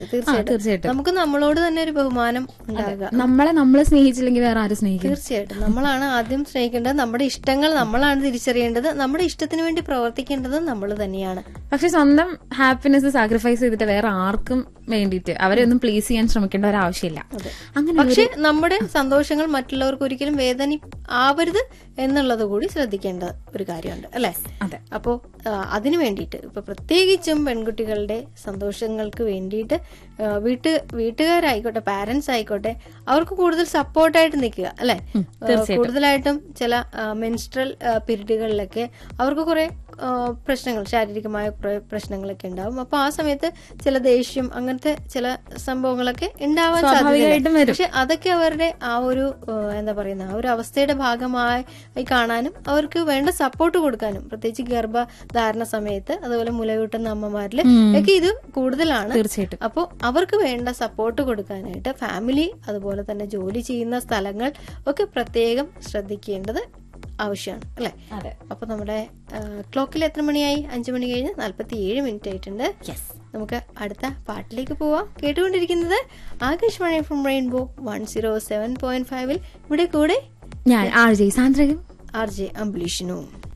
തീർച്ചയായിട്ടും തീർച്ചയായിട്ടും. നമുക്ക് നമ്മളോട് തന്നെ ഒരു ബഹുമാനം ഉണ്ടാകുക നമ്മളെ നമ്മൾ സ്നേഹിച്ചില്ലെങ്കിൽ വേറെ ആരും സ്നേഹിക്കും തീർച്ചയായിട്ടും നമ്മളാണ് ആദ്യം സ്നേഹിക്കേണ്ടത് നമ്മുടെ ഇഷ്ടങ്ങൾ നമ്മളാണ് തിരിച്ചറിയേണ്ടത് നമ്മുടെ ഇഷ്ടത്തിന് വേണ്ടി പ്രവർത്തിക്കേണ്ടത് നമ്മൾ തന്നെയാണ് പക്ഷെ സ്വന്തം ഹാപ്പിനെസ് സാക്രിഫൈസ് ചെയ്തിട്ട് വേറെ ആർക്കും വേണ്ടിയിട്ട് അവരെ ഒന്നും പ്ലീസ് ചെയ്യാൻ ശ്രമിക്കേണ്ട ഒരു ആവശ്യമില്ല അങ്ങനെ പക്ഷെ നമ്മുടെ സന്തോഷങ്ങൾ മറ്റുള്ളവർക്ക് ഒരിക്കലും വേദന ആവരുത് എന്നുള്ളത് കൂടി ശ്രദ്ധിക്കേണ്ട ഒരു കാര്യമുണ്ട് അല്ലെ അതെ. അപ്പോ ആ, അതിനു വേണ്ടിയിട്ട് ഇപ്പൊ പ്രത്യേകിച്ചും പെൺകുട്ടികളുടെ സന്തോഷങ്ങൾക്ക് വേണ്ടിയിട്ട് ആ, വീട്ട് വീട്ടുകാരായിക്കോട്ടെ പാരന്റ്സ് ആയിക്കോട്ടെ അവർക്ക് കൂടുതൽ സപ്പോർട്ടായിട്ട് നിൽക്കുക അല്ലെ കൂടുതലായിട്ടും ചില മെൻസ്ട്രൽ പീരീഡുകളിലൊക്കെ അവർക്ക് കുറെ ആ, പ്രശ്നങ്ങൾ ശാരീരികമായ കുറെ പ്രശ്നങ്ങളൊക്കെ ഉണ്ടാവും അപ്പൊ ആ സമയത്ത് ചില ദേഷ്യം അങ്ങനത്തെ ചില സംഭവങ്ങളൊക്കെ ഉണ്ടാവാൻ സ്വാഭാവികമായിട്ടും സാധ്യത വരും. പക്ഷെ അതൊക്കെ അവരുടെ ആ ഒരു ഏഹ്, എന്താ പറയുന്ന ആ ഒരു അവസ്ഥയുടെ ഭാഗമായി കാണാനും അവർക്ക് വേണ്ട സപ്പോർട്ട് കൊടുക്കാനും പ്രത്യേകിച്ച് ഗർഭധാരണ സമയത്ത് അതുപോലെ മുലയൂട്ടുന്ന അമ്മമാരിൽ ഒക്കെ ഇത് കൂടുതലാണ് തീർച്ചയായിട്ടും അപ്പോൾ അവർക്ക് വേണ്ട സപ്പോർട്ട് കൊടുക്കാനായിട്ട് ഫാമിലി അതുപോലെ തന്നെ ജോലി ചെയ്യുന്ന സ്ഥലങ്ങൾ ഒക്കെ പ്രത്യേകം ശ്രദ്ധിക്കേണ്ടത് ആവശ്യമാണ് അല്ലെ അതെ അപ്പൊ നമ്മുടെ ക്ലോക്കിൽ എത്ര മണിയായി അഞ്ചു മണി കഴിഞ്ഞ് നാല്പത്തി ഏഴ് മിനിറ്റ് ആയിട്ടുണ്ട് നമുക്ക് അടുത്ത പാട്ടിലേക്ക് പോവാം കേട്ടുകൊണ്ടിരിക്കുന്നത് Akashvani from rainbow one zero seven point ഫൈവിൽ ഇവിടെ കൂടെ ഞാൻ ആർ ജെ സാന്ദ്രയും ആർ ജെ അംബ്ലീഷനും